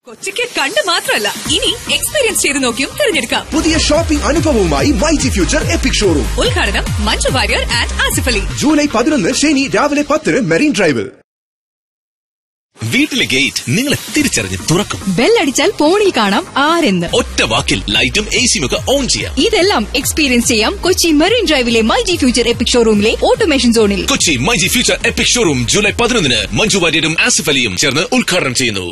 കൊച്ചിക്ക് കണ്ട് മാത്രമല്ല ഇനി എക്സ്പീരിയൻസ് ചെയ്ത് നോക്കിയും തിരഞ്ഞെടുക്കാം പുതിയ ഷോപ്പിംഗ് അനുഭവവുമായി മൈജി ഫ്യൂച്ചർ എപ്പിക് ഷോറൂം ഉദ്ഘാടനം മഞ്ജു വാര്യർ ആൻഡ് ആസിഫ് അലി ജൂലൈ പതിനൊന്ന് ശനി രാവിലെ പത്തിന് മെറീൻ ഡ്രൈവിൽ വീട്ടിലെ ഗേറ്റ് നിങ്ങളെ തിരിച്ചറിഞ്ഞ് തുറക്കും ബെല്ലടിച്ചാൽ ഫോണിൽ കാണാം ആരെന്ന് ഒറ്റ വാക്കിൽ ലൈറ്റും എ സിയും ഒക്കെ ഓൺ ചെയ്യാം ഇതെല്ലാം എക്സ്പീരിയൻസ് ചെയ്യാം കൊച്ചി മെറീൻ ഡ്രൈവിലെ മൈജി ഫ്യൂച്ചർ എപ്പിക് ഷോറൂമിലെ ഓട്ടോമേഷൻ സോണിൽ Kochi myG future epic showroom July പതിനൊന്നിന് മഞ്ജു വാര്യരും ആസിഫ് അലിയും ചേർന്ന് ഉദ്ഘാടനം ചെയ്യുന്നു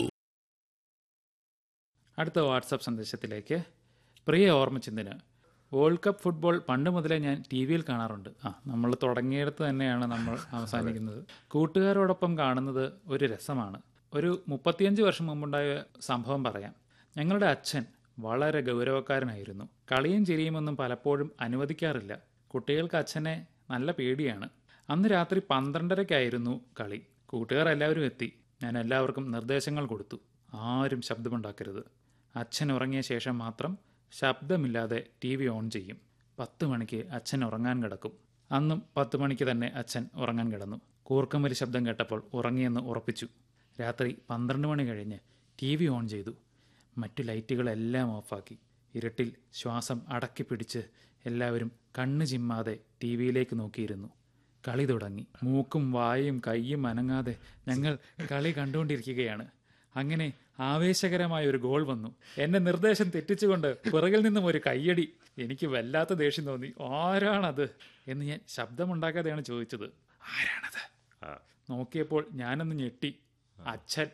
അടുത്ത വാട്സപ്പ് സന്ദേശത്തിലേക്ക് പ്രിയ ഓർമ്മച്ചിന്തിന് വേൾഡ് കപ്പ് ഫുട്ബോൾ പണ്ട് മുതലേ ഞാൻ ടി വിയിൽ കാണാറുണ്ട് ആ നമ്മൾ തുടങ്ങിയിടത്ത് തന്നെയാണ് നമ്മൾ അവസാനിക്കുന്നത് കൂട്ടുകാരോടൊപ്പം കാണുന്നത് ഒരു രസമാണ് ഒരു മുപ്പത്തിയഞ്ച് വർഷം മുമ്പുണ്ടായ സംഭവം പറയാം ഞങ്ങളുടെ അച്ഛൻ വളരെ ഗൗരവക്കാരനായിരുന്നു കളിയും ചിരിയുമൊന്നും പലപ്പോഴും അനുവദിക്കാറില്ല കുട്ടികൾക്ക് അച്ഛനെ നല്ല പേടിയാണ് അന്ന് രാത്രി പന്ത്രണ്ടരയ്ക്കായിരുന്നു കളി കൂട്ടുകാർ എല്ലാവരും എത്തി ഞാൻ എല്ലാവർക്കും നിർദ്ദേശങ്ങൾ കൊടുത്തു ആരും ശബ്ദമുണ്ടാക്കരുത് അച്ഛൻ ഉറങ്ങിയ ശേഷം മാത്രം ശബ്ദമില്ലാതെ ടി വി ഓൺ ചെയ്യും പത്ത് മണിക്ക് അച്ഛൻ ഉറങ്ങാൻ കിടക്കും അന്നും പത്ത് മണിക്ക് തന്നെ അച്ഛൻ ഉറങ്ങാൻ കിടന്നു കൂർക്കമ്പലി ശബ്ദം കേട്ടപ്പോൾ ഉറങ്ങിയെന്ന് ഉറപ്പിച്ചു രാത്രി പന്ത്രണ്ട് മണി കഴിഞ്ഞ് ടി വി ഓൺ ചെയ്തു മറ്റു ലൈറ്റുകളെല്ലാം ഓഫാക്കി ഇരുട്ടിൽ ശ്വാസം അടക്കി പിടിച്ച് എല്ലാവരും കണ്ണു ചിമ്മാതെ ടി വിയിലേക്ക് നോക്കിയിരുന്നു കളി തുടങ്ങി മൂക്കും വായും കൈയും അനങ്ങാതെ ഞങ്ങൾ കളി കണ്ടുകൊണ്ടിരിക്കുകയാണ് അങ്ങനെ ആവേശകരമായ ഒരു ഗോൾ വന്നു എന്നെ നിർദ്ദേശം തെറ്റിച്ചുകൊണ്ട് പിറകിൽ നിന്നും ഒരു കയ്യടി എനിക്ക് വല്ലാത്ത ദേഷ്യം തോന്നി ആരാണത് എന്ന് ഞാൻ ശബ്ദമുണ്ടാക്കാതെയാണ് ചോദിച്ചത് ആരാണത് നോക്കിയപ്പോൾ ഞാനൊന്ന് ഞെട്ടി അച്ഛൻ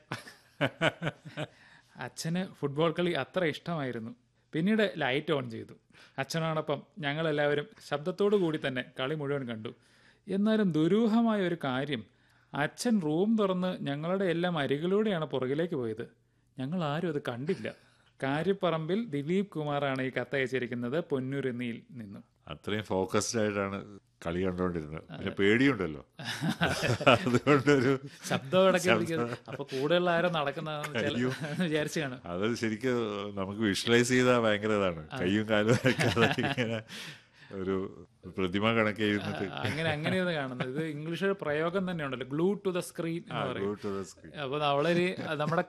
അച്ഛന് ഫുട്ബോൾ കളി അത്ര ഇഷ്ടമായിരുന്നു പിന്നീട് ലൈറ്റ് ഓൺ ചെയ്തു അച്ഛനോടൊപ്പം ഞങ്ങളെല്ലാവരും ശബ്ദത്തോടു കൂടി തന്നെ കളി മുഴുവൻ കണ്ടു എന്നാലും ദുരൂഹമായ ഒരു കാര്യം അച്ഛൻ റൂം തുറന്ന് ഞങ്ങളുടെ എല്ലാം അരികിലൂടെയാണ് പുറകിലേക്ക് പോയത് ഞങ്ങൾ ആരും അത് കണ്ടില്ല കാര്യപ്പറമ്പിൽ ദിലീപ് കുമാറാണ് ഈ കത്തയച്ചിരിക്കുന്നത് പൊന്നൂർ എന്നിയിൽ നിന്നും അത്രയും ഫോക്കസ്ഡ് ആയിട്ടാണ് കളി കണ്ടോണ്ടിരുന്നത് പിന്നെ പേടിയുണ്ടല്ലോ അതുകൊണ്ടൊരു ശബ്ദം ഇടയ്ക്ക് വിളിക്കുന്നത് അപ്പൊ കൂടുതൽ ആരോ നടക്കുന്നതെന്ന് അയ്യോ. വിചാരിച്ചു കാണും അത് ശരിക്കും നമുക്ക് വിഷ്വലൈസ് ചെയ്താൽ ഭയങ്കര ഇതാണ് കയ്യും കാലും അരക്കാതെ ഇങ്ങനെ ഒരു പ്രതിമ കണക്കെ ഇരുന്നിട്ട് അങ്ങനെ അങ്ങനെയാണ് കാണുന്നത് ഇത് ഇംഗ്ലീഷ് ഒരു പ്രയോഗം തന്നെ ഉണ്ടല്ലോ ഗ്ലൂ ടു ദ സ്ക്രീൻ എന്ന് ആ, പറയും go to the screen. അപ്പൊ നമ്മളൊരു നമ്മുടെ